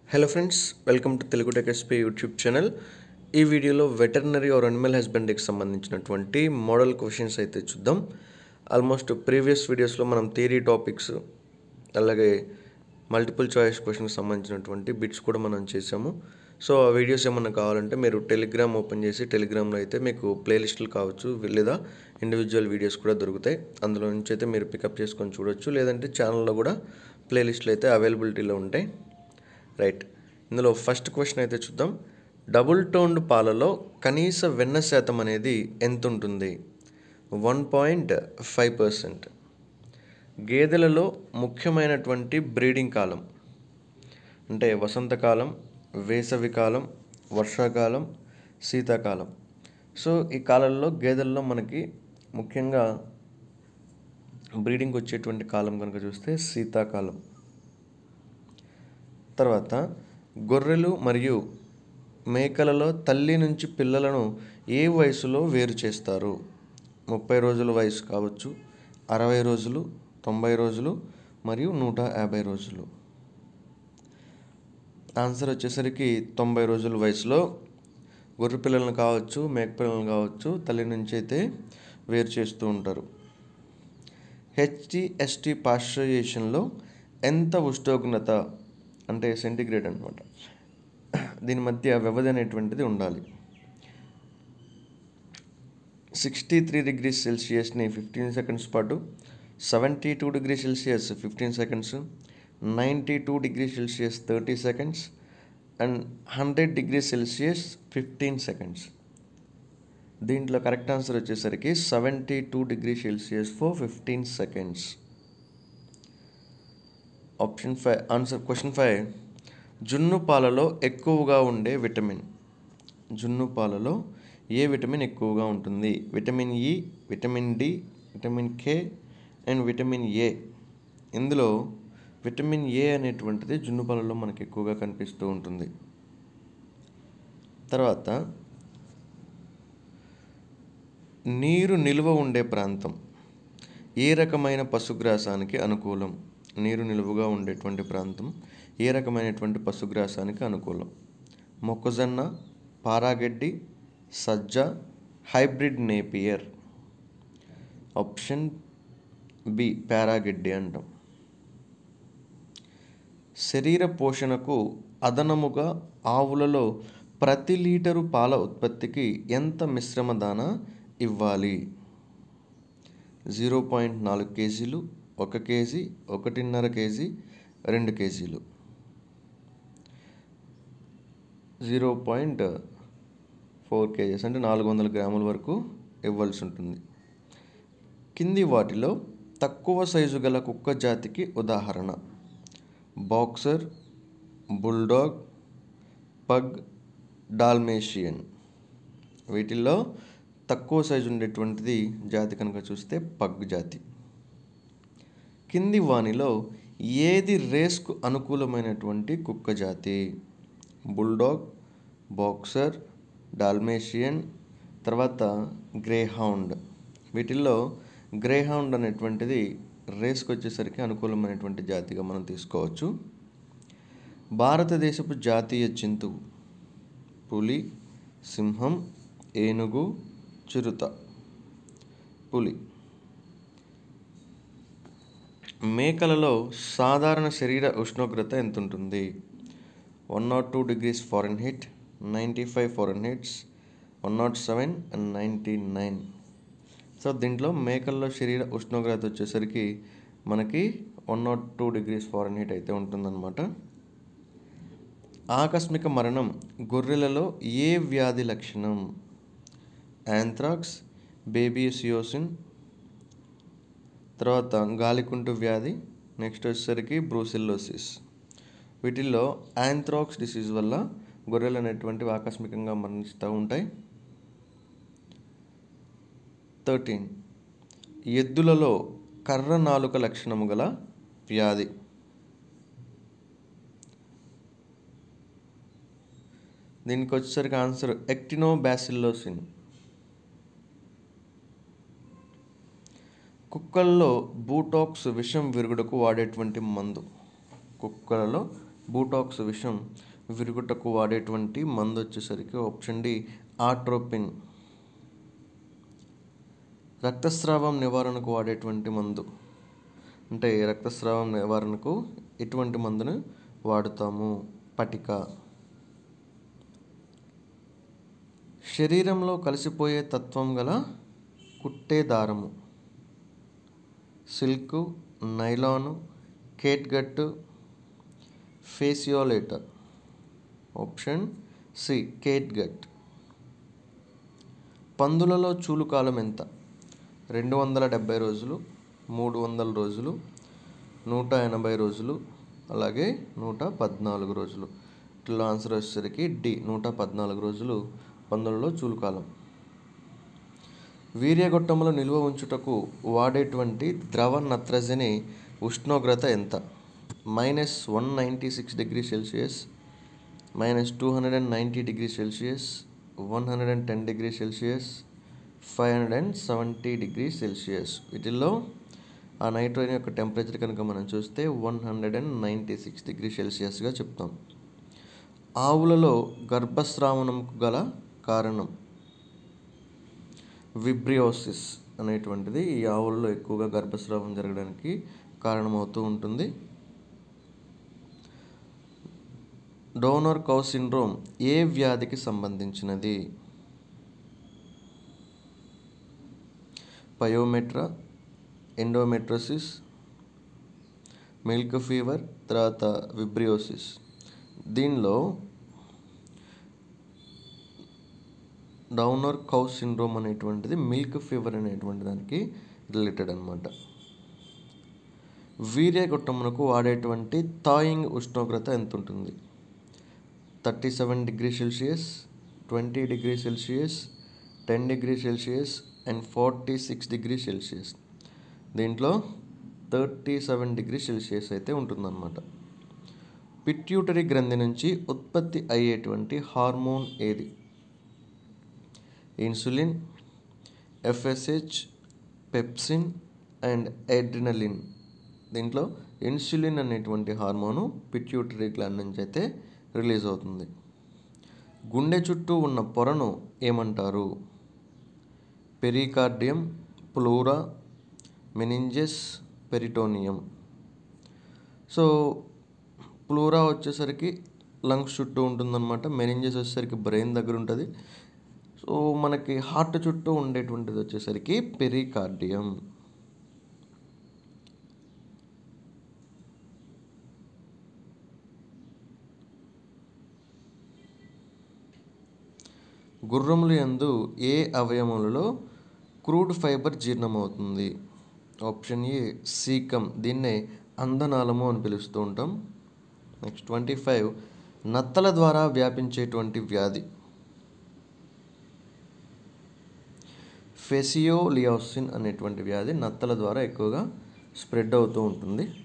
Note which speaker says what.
Speaker 1: hello friends welcome to Telugu tech SP YouTube channel ఈ వీడియోలో veterinary are animal హస్బెండరీకి సంబంధించినటువంటి model questions అయితే చూద్దాం ఆల్మోస్ట్ ప్రీవియస్ వీడియోస్లో మనం థియరీ టాపిక్స్ అలాగే మల్టిపుల్ చాయిస్ క్వశ్చన్కి సంబంధించినటువంటి బిట్స్ కూడా మనం చేసాము సో ఆ వీడియోస్ ఏమన్నా కావాలంటే మీరు టెలిగ్రామ్ ఓపెన్ చేసి టెలిగ్రామ్లో అయితే మీకు ప్లేలిస్టులు కావచ్చు లేదా ఇండివిజువల్ వీడియోస్ కూడా దొరుకుతాయి అందులో నుంచి అయితే మీరు పికప్ చేసుకొని చూడొచ్చు లేదంటే ఛానల్లో కూడా ప్లేలిస్టులు అయితే అవైలబిలిటీలో ఉంటాయి రైట్ ఇందులో ఫస్ట్ క్వశ్చన్ అయితే చూద్దాం డబుల్ టోన్డ్ పాలలో కనీస వెన్న శాతం అనేది ఎంత ఉంటుంది వన్ పాయింట్ ఫైవ్ పర్సెంట్ గేదెలలో ముఖ్యమైనటువంటి బ్రీడింగ్ కాలం అంటే వసంతకాలం వేసవికాలం వర్షాకాలం శీతాకాలం సో ఈ కాలంలో గేదెల్లో మనకి ముఖ్యంగా బ్రీడింగ్ వచ్చేటువంటి కాలం కనుక చూస్తే శీతాకాలం తర్వాత గొర్రెలు మరియు మేకలలో తల్లి నుంచి పిల్లలను ఏ వయసులో వేరు చేస్తారు ముప్పై రోజుల వయసు కావచ్చు అరవై రోజులు తొంభై రోజులు మరియు నూట యాభై రోజులు ఆన్సర్ వచ్చేసరికి తొంభై రోజుల వయసులో గొర్రె పిల్లలను కావచ్చు మేక పిల్లలను కావచ్చు తల్లి నుంచి అయితే వేరు చేస్తూ ఉంటారు హెచ్టిఎస్టి పాశ్చరైజేషన్లో ఎంత ఉష్ణోగ్రత అంటే సెంటిగ్రేడ్ అనమాట దీని మధ్య వ్యవధి అనేటువంటిది ఉండాలి సిక్స్టీ త్రీ డిగ్రీ సెల్సియస్ని ఫిఫ్టీన్ సెకండ్స్ పాటు seventy two degree Celsius fifteen seconds ninety two degree Celsius thirty seconds and hundred degree Celsius fifteen seconds దీంట్లో కరెక్ట్ ఆన్సర్ వచ్చేసరికి seventy two degree Celsius for fifteen seconds option five answer question five జున్ను పాలలో ఎక్కువగా ఉండే vitamin జున్ను పాలలో ఏ vitamin ఎక్కువగా ఉంటుంది vitamin E vitamin D vitamin K and vitamin A ఇందులో విటమిన్ ఏ అనేటువంటిది జున్ను పాలలో మనకి ఎక్కువగా కనిపిస్తూ ఉంటుంది తర్వాత నీరు నిల్వ ఉండే ప్రాంతం ఏ రకమైన పశుగ్రాసానికి అనుకూలం నీరు నిలువుగా ఉండేటువంటి ప్రాంతం ఏ రకమైనటువంటి పశుగ్రాసానికి అనుకూలం మొక్కజొన్న పారాగడ్డి సజ్జ హైబ్రిడ్ నేపియర్ ఆప్షన్ బి పారాగడ్డి అంటాం శరీర పోషణకు అదనముగా ఆవులలో ప్రతి లీటరు పాల ఉత్పత్తికి ఎంత మిశ్రమ దానా ఇవ్వాలి జీరో పాయింట్ నాలుగు కేజీలు ఒక కేజీ ఒకటిన్నర కేజీ రెండు కేజీలు జీరో పాయింట్ ఫోర్ కేజీస్ అంటే నాలుగు వందల గ్రాముల వరకు ఇవ్వాల్సి ఉంటుంది కింది వాటిలో తక్కువ సైజు గల కుక్క జాతికి ఉదాహరణ బాక్సర్ బుల్డాగ్ పగ్ డాల్మేషియన్ వీటిల్లో తక్కువ సైజు ఉండేటువంటిది జాతి కనుక చూస్తే పగ్ జాతి కింది వానిలో ఏది రేస్కు అనుకూలమైనటువంటి కుక్క జాతి బుల్డాగ్ బాక్సర్ డాల్మేషియన్ తర్వాత గ్రేహౌండ్ వీటిల్లో గ్రేహౌండ్ అనేటువంటిది రేస్కి వచ్చేసరికి అనుకూలమైనటువంటి జాతిగా మనం తీసుకోవచ్చు భారతదేశపు జాతీయ జంతువు పులి సింహం ఏనుగు చిరుత పులి మేకలలో సాధారణ శరీర ఉష్ణోగ్రత ఎంత ఉంటుంది one naught two degrees fahrenheit ninety five fahrenheits one naught seven and ninety nine so దీంట్లో మేకల్లో శరీర ఉష్ణోగ్రత వచ్చేసరికి మనకి one naught two degrees fahrenheit అయితే ఉంటుందన్నమాట ఆకస్మిక మరణం గొర్రెలలో ఏ వ్యాధి లక్షణం యాంథ్రాక్స్ బేబీసియోసిన్ తర్వాత గాలికుంటు వ్యాధి నెక్స్ట్ వచ్చేసరికి బ్రూసిల్లోసిస్ వీటిల్లో యాంథ్రాక్స్ డిసీజ్ వల్ల గొర్రెలు అనేటువంటివి ఆకస్మికంగా మరణిస్తూ ఉంటాయి థర్టీన్ ఎద్దులలో కర్ర నాలుక లక్షణము గల వ్యాధి దీనికి వచ్చేసరికి ఆన్సర్ ఎక్టినో బ్యాసిల్లోసిన్ కుక్కల్లో బూటాక్స్ విషం విరుగుడుకు వాడేటువంటి మందు కుక్కలలో బూటాక్స్ విషం విరుగుటకు వాడేటువంటి మందు వచ్చేసరికి ఆప్షన్ డి ఆట్రోపిన్ రక్తస్రావం నివారణకు వాడేటువంటి మందు అంటే రక్తస్రావం నివారణకు ఎటువంటి మందును వాడుతాము పటిక శరీరంలో కలిసిపోయే తత్వం గల కుట్టే దారము సిల్క్ నైలాను కేట్గట్టు ఫేసియోలేటర్ ఆప్షన్ సి కేట్గట్ పందులలో చూలు కాలం ఎంత రెండు వందల డెబ్బై రోజులు మూడు వందల రోజులు నూట ఎనభై రోజులు అలాగే నూట పద్నాలుగు రోజులు ఇట్లా ఆన్సర్ వచ్చేసరికి డి నూట పద్నాలుగు రోజులు పందులలో చూలుకాలం వీర్యగొట్టములో నిల్వ ఉంచుటకు వాడేటువంటి ద్రవ నత్రజని ఉష్ణోగ్రత ఎంత minus one ninety six degree Celsius minus two hundred and ninety degree Celsius one hundred and ten degree Celsius five hundred and seventy degree Celsius వీటిల్లో ఆ నైట్రోజన్ యొక్క టెంపరేచర్ కనుక మనం చూస్తే one hundred and ninety six degree సెల్సియస్గా చెప్తాం ఆవులలో గర్భస్రావణంకు గల కారణం విబ్రియోసిస్ అనేటువంటిది ఈ ఆవుల్లో ఎక్కువగా గర్భస్రావం జరగడానికి కారణమవుతూ ఉంటుంది డోనర్ కౌ సిండ్రోమ్ ఏ వ్యాధికి సంబంధించినది పయోమెట్రా ఎండోమెట్రోసిస్ మిల్క్ ఫీవర్ తర్వాత విబ్రియోసిస్ దీనిలో డౌనర్ కౌ సిండ్రోమ్ అనేటువంటిది మిల్క్ ఫీవర్ అనేటువంటి దానికి రిలేటెడ్ అనమాట వీర్యగొట్టమునకు వాడేటువంటి థాయింగ్ ఉష్ణోగ్రత ఎంత ఉంటుంది thirty seven degree Celsius twenty degree Celsius ten degree Celsius and forty six degree Celsius దీంట్లో థర్టీ సెవెన్ డిగ్రీ సెల్సియస్ అయితే ఉంటుందన్నమాట పిట్యూటరీ గ్రంథి నుంచి ఉత్పత్తి అయ్యేటువంటి హార్మోన్ ఏది insulin FSH pepsin and adrenaline దీంట్లో ఇన్సులిన్ అనేటువంటి హార్మోను పిట్యూటరీ గ్లాండ్ నుంచి అయితే రిలీజ్ అవుతుంది గుండె చుట్టూ ఉన్న పొరను ఏమంటారు pericardium pleura meninges peritoneum so pleura వచ్చేసరికి లంగ్స్ చుట్టూ ఉంటుందన్నమాట మెనింజెస్ వచ్చేసరికి బ్రెయిన్ దగ్గర ఉంటుంది సో మనకి హార్ట్ చుట్టూ ఉండేటువంటిది వచ్చేసరికి పెరికార్డియం గుర్రములు యందు ఏ అవయవములలో క్రూడ్ ఫైబర్ జీర్ణమవుతుంది ఆప్షన్ ఏ సీకం దీన్నే అందనాళము అని పిలుస్తూ ఉంటాం నెక్స్ట్ ట్వంటీ ఫైవ్ నత్తల ద్వారా వ్యాపించేటువంటి వ్యాధి ఫెసియోలియోసిన్ అనేటువంటి వ్యాధి నత్తల ద్వారా ఎక్కువగా స్ప్రెడ్ అవుతూ ఉంటుంది